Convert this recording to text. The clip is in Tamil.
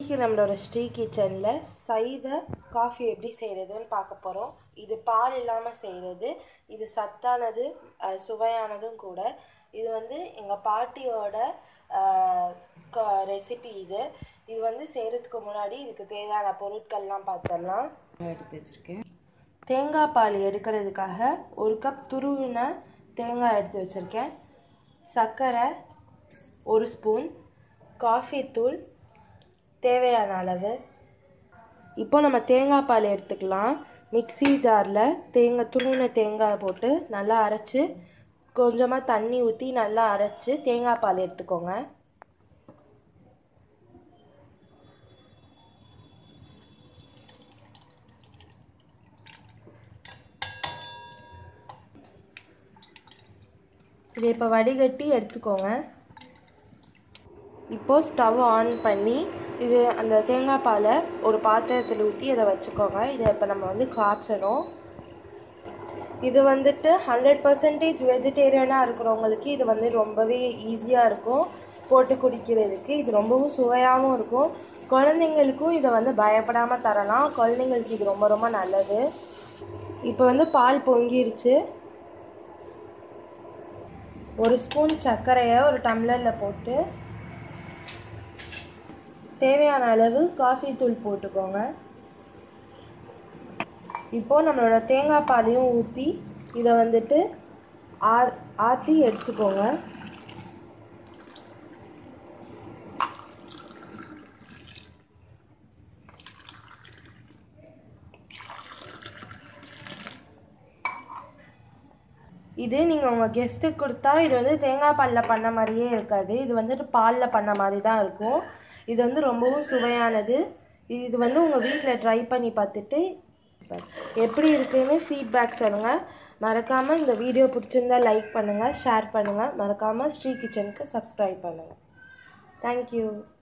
இன்றைக்கி நம்மளோட ஸ்ரீ கிச்சனில் சைவ காஃபி எப்படி செய்கிறதுன்னு பார்க்க போகிறோம் இது பால் இல்லாமல் செய்கிறது இது சத்தானது அஹ், சுவையானதும் கூட இது வந்து எங்கள் பாட்டியோட ரெசிபி இது இது வந்து செய்கிறதுக்கு முன்னாடி இதுக்கு தேவையான பொருட்கள்லாம் பார்த்துடலாம் எடுத்து வச்சுருக்கேன் தேங்காய் பால் எடுக்கிறதுக்காக ஒரு கப் துருவின தேங்காய் எடுத்து வச்சுருக்கேன் சர்க்கரை ஒரு ஸ்பூன் காஃபி தூள் தேவையான அளவு இப்போ நம்ம தேங்காய் பால் எடுத்துக்கலாம் மிக்ஸி ஜாரில் தேங்காய் துருவின தேங்காய் போட்டு நல்லா அரைச்சி கொஞ்சமாக தண்ணி ஊற்றி நல்லா அரைச்சி தேங்காய் பால் எடுத்துக்கோங்க இதை இப்போ வடிகட்டி எடுத்துக்கோங்க இப்போது ஸ்டவ் ஆன் பண்ணி இது அந்த தேங்காய் பாலை ஒரு பாத்திரத்தில் ஊற்றி அதை வச்சுக்கோங்க இதை இப்போ நம்ம வந்து காய்ச்சணும் இது வந்துட்டு ஹண்ட்ரட் பர்சன்டேஜ் வெஜிடேரியனாக இருக்கிறவங்களுக்கு இது வந்து ரொம்பவே ஈஸியாக இருக்கும் போட்டு குடிக்கிறதுக்கு இது ரொம்பவும் சுவையாகவும் இருக்கும் குழந்தைங்களுக்கும் இதை வந்து பயப்படாமல் தரலாம் குழந்தைங்களுக்கு இது ரொம்ப ரொம்ப நல்லது இப்போ வந்து பால் பொங்கிருச்சு ஒரு ஸ்பூன் சர்க்கரையை ஒரு டம்ளரில் போட்டு தேவையான அளவு காஃபி தூள் போட்டுக்கோங்க இப்போது நம்மளோட தேங்காய் பாலையும் ஊற்றி இதை வந்துட்டு ஆர் ஆற்றி எடுத்துக்கோங்க இது நீங்கள் உங்கள் கெஸ்ட்டுக்கு கொடுத்தா இது வந்து தேங்காய் பாலில் பண்ண மாதிரியே இருக்காது இது வந்துட்டு பாலில் பண்ண மாதிரி தான் இருக்கும் இது வந்து ரொம்பவும் சுவையானது இது வந்து உங்கள் வீட்டில் ட்ரை பண்ணி பார்த்துட்டு எப்படி இருக்குன்னு ஃபீட்பேக் சொல்லுங்கள் மறக்காமல் இந்த வீடியோ பிடிச்சிருந்தா லைக் பண்ணுங்கள் ஷேர் பண்ணுங்கள் மறக்காமல் ஸ்ரீ கிச்சனுக்கு சப்ஸ்கிரைப் பண்ணுங்கள் தேங்க்யூ